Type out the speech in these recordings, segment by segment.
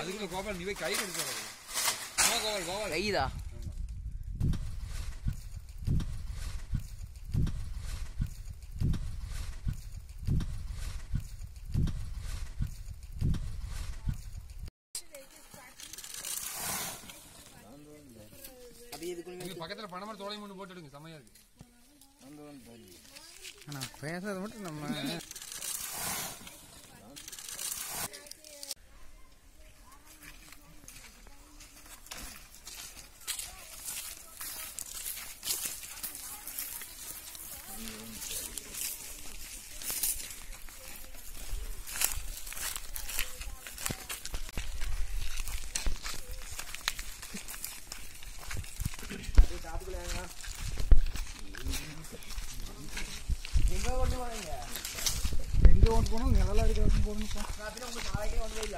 அதுக்குள்ள கோபால் நீ போய் கை கொடுக்க கோபால் கோபால் கைதா இங்க பக்கத்துல பணமரம் தோலை மூணு போட்டு எடுங்க செமையா இருக்கு ஆனால் பேசுறது மட்டும் நம்ம எங்கே ஓட்டு போகணும் நிழலாக இருக்கிற போகணும்ப்பா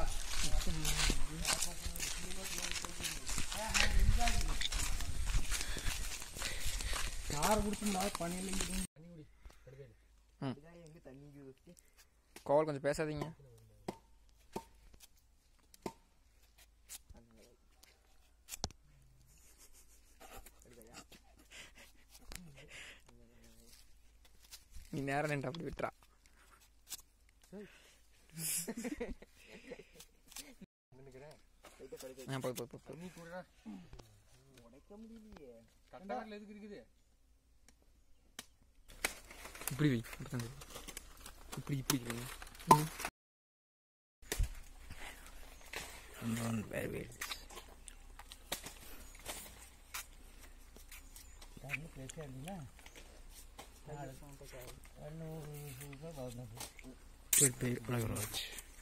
கார் பிடிச்சிருந்தா பணியில் கோவல் கொஞ்சம் பேசாதீங்க நீ நேரம் நின்று அப்படி விட்டுறா ஆ போய் போய் போய் போய். நீ கூட கட்டாரில் எதுக்கு இருக்குது இப்படி வை இப்படி தான் தெரியும். இப்படி இப்படி வை. வேறு வேறு போய் போய் உனக்கு வச்சு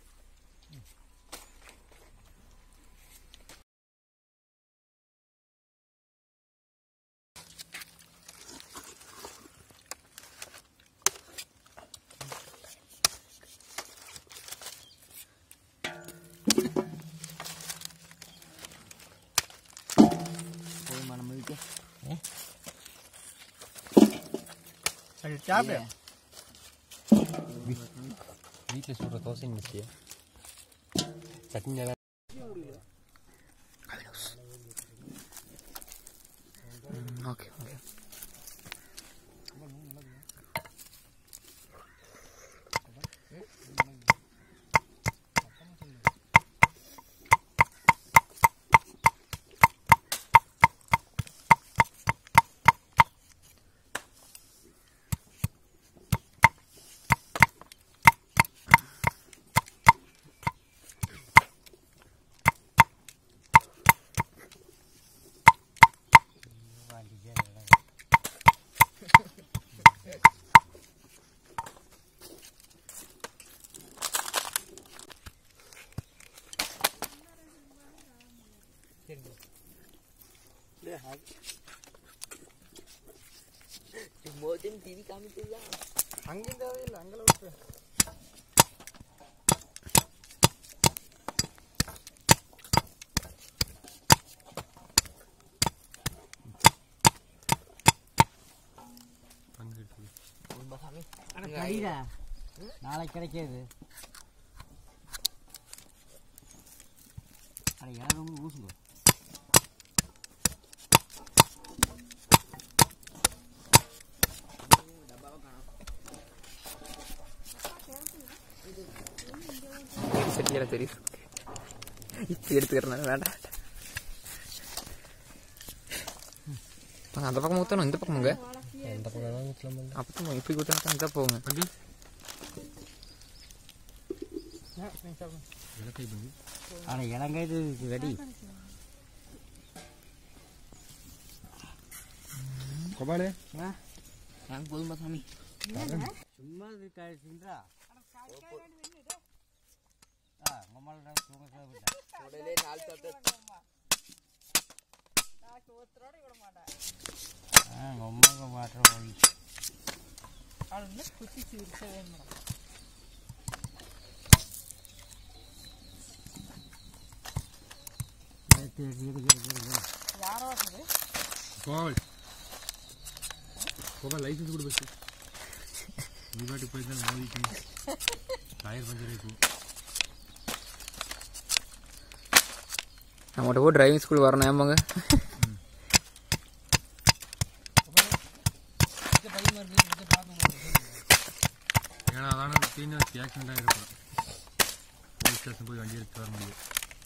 போய் மனம் முடிக்க அது சாப்பிடு வீட்டில் சுடுற தோசை மிச்சியா சட்னி நல்லா ஓகே ஓகே மோதின் டிவி காமிச்சியா அங்கேயும் தேவையில்லை அங்கே விட்டு கடிடா நாளைக்கு கிடைக்காது அட யாரும் ஊசுங்க செட்டியில் தெரியும் இப்போ எடுத்துக்கிறனால வேண்டாம் வாங்க, அந்த பக்கம் ஊற்றணும் இந்த பக்கம் போங்க எந்த பக்கம் தான் ஊற்றலாம் அப்போ தான் இப்படி ஊற்றினா தான் போங்க விளக்கை பண்ணி அட இளங்காய்து ரெடி கோபாலே எனக்கு போதும்பா சாமி சும்மா இது கழிச்சுன்றா ஆ மம்மால தூங்க சாப்பிட்டா உடலே நாலு ஆ மம்மாங்க மாற்றம் போய் கோபால் கோபால் லைசன்ஸ் கொடு பஸ் நீ பாட்டுக்கு போயிருந்தா மோதிக்கு டயர் பஞ்சர் இருக்கும் நம்மகிட்ட போய் டிரைவிங் ஸ்கூல் வரணும் ஏமாங்க ஏன்னா அதான தீனு ஆக்சிடென்ட்டாக இருக்கும் போலீஸ் ஸ்டேஷன் போய் வண்டி எடுத்து வர முடியும்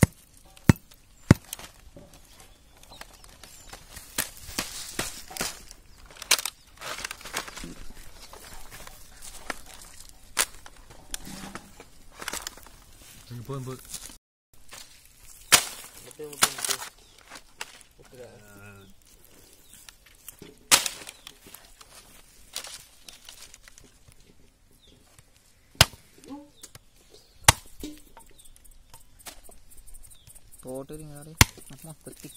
நீங்கள் போகும்போது போட்டுறீங்க அம்மா குத்தி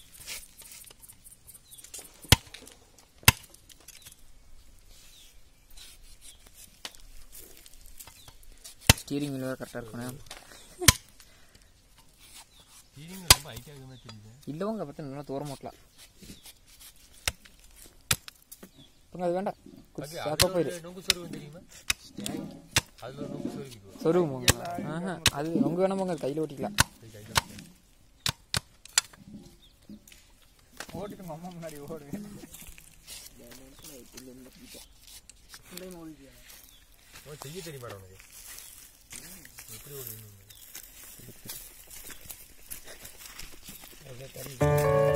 ஸ்டீரிங் வீல் வேறு கரெக்டாக இருக்கணும் ஸ்டீரிங் ரொம்ப ஹைட்டாக இருக்கிற மாதிரி தெரியுது இல்லவங்க பார்த்து நல்லா தூரம் ஓட்டலாம் அப்புறம் அது வேண்டாம் குச்சி சாக்கா போயிரு நொங்கு சொருவு தெரியுமா அதில் ஒரு நொங்கு சொருவிக்குவோம் சொருவோம் ஆஹா அது உங்க வேணா போங்க கையில் ஓட்டிக்கலாம் ஓட்டிட்டு உங்க அம்மா முன்னாடி ஓடுவேன் செய்ய தெரியுமாடா உனக்கு எப்படி ஓடுவீங்க